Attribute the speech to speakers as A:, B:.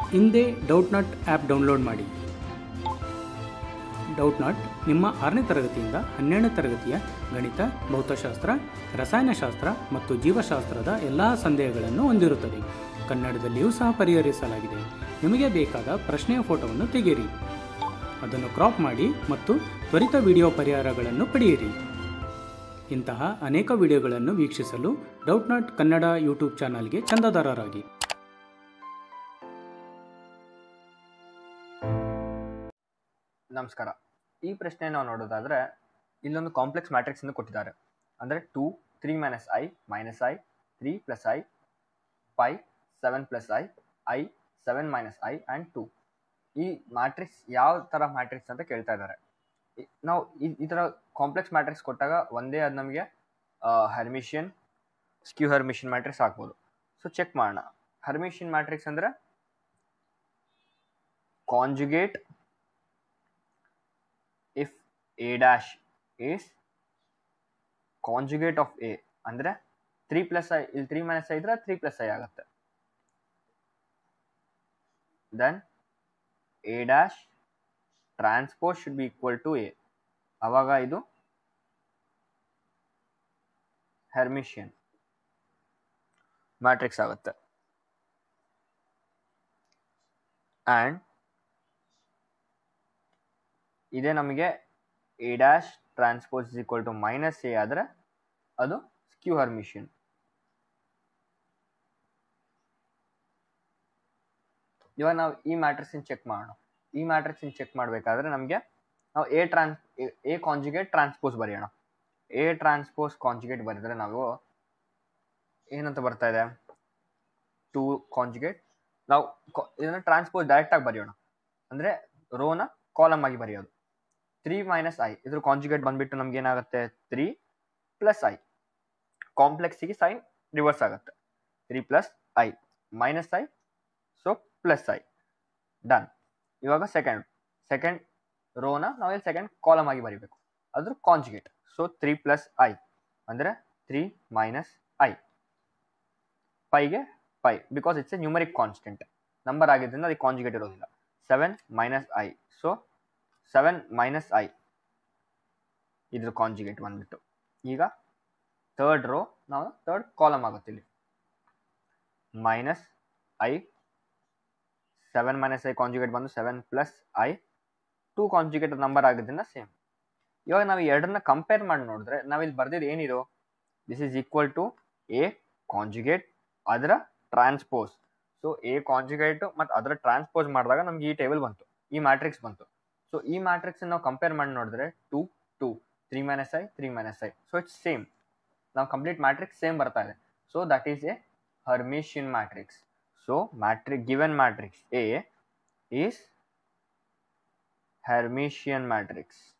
A: ಹಿಂದೆ Doubtnut app download ಮಾಡಿ Doubtnut ನಿಮ್ಮ ಆರನೇ ತರಗತಿಯಿಂದ ಹನ್ನೆರಡನೇ ತರಗತಿಯ ಗಣಿತ ಭೌತಶಾಸ್ತ್ರ ರಸಾಯನಶಾಸ್ತ್ರ ಮತ್ತು ಜೀವಶಾಸ್ತ್ರದ ಎಲ್ಲ ಸಂದೇಹಗಳನ್ನು ಹೊಂದಿರುತ್ತದೆ ಕನ್ನಡದಲ್ಲಿಯೂ ಸಹ ಪರಿಹರಿಸಲಾಗಿದೆ ನಿಮಗೆ ಬೇಕಾದ ಪ್ರಶ್ನೆಯ ಫೋಟೋವನ್ನು ತೆಗೆಯಿರಿ ಅದನ್ನು ಕ್ರಾಪ್ ಮಾಡಿ ಮತ್ತು ತ್ವರಿತ ವಿಡಿಯೋ ಪರಿಹಾರಗಳನ್ನು ಪಡೆಯಿರಿ ಇಂತಹ ಅನೇಕ ವಿಡಿಯೋಗಳನ್ನು ವೀಕ್ಷಿಸಲು ಡೌಟ್ ನಾಟ್ ಕನ್ನಡ ಯೂಟ್ಯೂಬ್ ಚಾನಲ್ಗೆ ಚಂದಾದಾರರಾಗಿ
B: ನಮಸ್ಕಾರ ಈ ಪ್ರಶ್ನೆ ನಾವು ನೋಡೋದಾದ್ರೆ ಇಲ್ಲೊಂದು ಕಾಂಪ್ಲೆಕ್ಸ್ ಮ್ಯಾಟ್ರಿಕ್ಸ್ ಅನ್ನು ಕೊಟ್ಟಿದ್ದಾರೆ ಅಂದರೆ two three minus i minus i three plus i five seven plus i i seven minus i and two ಈ ಮ್ಯಾಟ್ರಿಕ್ಸ್ ಯಾವ ಥರ ಮ್ಯಾಟ್ರಿಕ್ಸ್ ಅಂತ ಕೇಳ್ತಾ ಇದ್ದಾರೆ ಈ- ನಾವು ಈ- ಈ ಥರ ಕಾಂಪ್ಲೆಕ್ಸ್ ಮ್ಯಾಟ್ರಿಕ್ಸ್ ಕೊಟ್ಟಾಗ ಒಂದೇ ಅದು ನಮಗೆ ಹರ್ಮಿಷಿಯನ್ ಸ್ಕ್ಯೂ ಹರ್ಮಿಷಿಯನ್ ಮ್ಯಾಟ್ರಿಕ್ಸ್ ಆಗ್ಬೋದು ಸೊ ಚೆಕ್ ಮಾಡೋಣ ಹರ್ಮಿಷಿಯನ್ ಮ್ಯಾಟ್ರಿಕ್ಸ್ ಅಂದರೆ conjugate if a dash is conjugate of a ಅಂದ್ರೆ ತ್ರೀ ಪ್ಲಸ್ ಐ ಇಲ್ಲಿ ತ್ರೀ ಮೈನಸ್ ಐ ಇದ್ರೆ ತ್ರೀ ಪ್ಲಸ್ ಐ ಆಗುತ್ತೆ then A dash transpose should be equal to A ಅವಾಗ ಇದು Hermitian matrix ಆಗುತ್ತೆ and ಇದೇ ನಮಗೆ A dash transpose is equal to minus A ಆದರೆ ಅದು ಸ್ಕ್ಯೂ ಹರ್ಮಿಷಿಯನ್ ಇವಾಗ ನಾವು ಈ ಮ್ಯಾಟ್ರಿಕ್ಸಿನ ಚೆಕ್ ಮಾಡೋಣ ಈ ಮ್ಯಾಟ್ರಿಕ್ಸಿನ ಚೆಕ್ ಮಾಡಬೇಕಾದ್ರೆ ನಮಗೆ ನಾವು A trans A conjugate transpose ಬರೆಯೋಣ ಎ ಟ್ರಾನ್ಸ್ಪೋಸ್ ಕಾಂಜುಗೇಟ್ ಬರೆದ್ರೆ ನಾವು ಏನಂತ ಬರ್ತಾ ಇದೆ ಟು ಕಾಂಜುಗೇಟ್ ನಾವು co- ಇದನ್ನ ಟ್ರಾನ್ಸ್ಪೋಸ್ ಡೈರೆಕ್ಟಾಗಿ ಬರೆಯೋಣ ಅಂದರೆ ರೋನ ಕಾಲಮ್ ಆಗಿ ಬರೆಯೋದು ತ್ರೀ ಮೈನಸ್ ಐ ಇದ್ರ ಕಾಂಜುಗೇಟ್ ಬಂದ್ಬಿಟ್ಟು ನಮ್ಗೆ ಏನಾಗುತ್ತೆ ತ್ರೀ ಪ್ಲಸ್ ಐ ಕಾಂಪ್ಲೆಕ್ಸಿಗೆ ಸೈನ್ ರಿವರ್ಸ್ ಆಗುತ್ತೆ three plus i minus i so plus i done ಇವಾಗ ಸೆಕೆಂಡ್ ಸೆಕೆಂಡ್ ರೋನ ನಾವಿಲ್ಲಿ ಸೆಕೆಂಡ್ ಕಾಲಮ್ ಆಗಿ ಬರೀಬೇಕು ಅದ್ರ conjugate so three plus I ಅಂದರೆ ತ್ರೀ ಮೈನಸ್ ಐ ಪೈಗೆ pi because it's a numeric constant number ಆಗಿದ್ದರಿಂದ ಅದಕ್ಕೆ ಕಾಂಜುಗೇಟ್ ಇರೋದಿಲ್ಲ seven minus i so seven minus i ಇದ್ರ ಕಾಂಜುಗೇಟ್ ಬಂದ್ಬಿಟ್ಟು ಈಗ ಥರ್ಡ್ ರೋ ನಾವು ಥರ್ಡ್ ಕಾಲಮ್ ಆಗುತ್ತೆ ಇಲ್ಲಿ minus i seven minus i conjugate ಬಂದು seven plus i two conjugate number ಆಗಿದ್ದರಿಂದ ಸೇಮ್ ಇವಾಗ ನಾವು ಈ ಎರಡನ್ನ ಕಂಪೇರ್ ಮಾಡಿ ನೋಡಿದ್ರೆ ನಾವಿಲ್ಲಿ ಬರ್ದಿದ್ದು ಏನಿದು this is equal to A conjugate ಅದರ ಟ್ರಾನ್ಸ್ಪೋಸ್ ಸೊ ಎ ಕಾಂಜುಗೇಟ್ ಮತ್ತು ಅದರ ಟ್ರಾನ್ಸ್ಪೋಸ್ ಮಾಡಿದಾಗ ನಮ್ಗೆ ಈ ಟೇಬಲ್ ಬಂತು ಈ ಮ್ಯಾಟ್ರಿಕ್ಸ್ ಬಂತು ಸೊ ಈ ಮ್ಯಾಟ್ರಿಕ್ಸ್ ನಾವು ಕಂಪೇರ್ ಮಾಡಿ ನೋಡಿದ್ರೆ two two three minus i three minus i so it's same ನಾವು ಕಂಪ್ಲೀಟ್ ಮ್ಯಾಟ್ರಿಕ್ಸ್ ಸೇಮ್ ಬರ್ತಾ ಇದೆ so that is a Hermitian matrix so matrix given matrix A is Hermitian matrix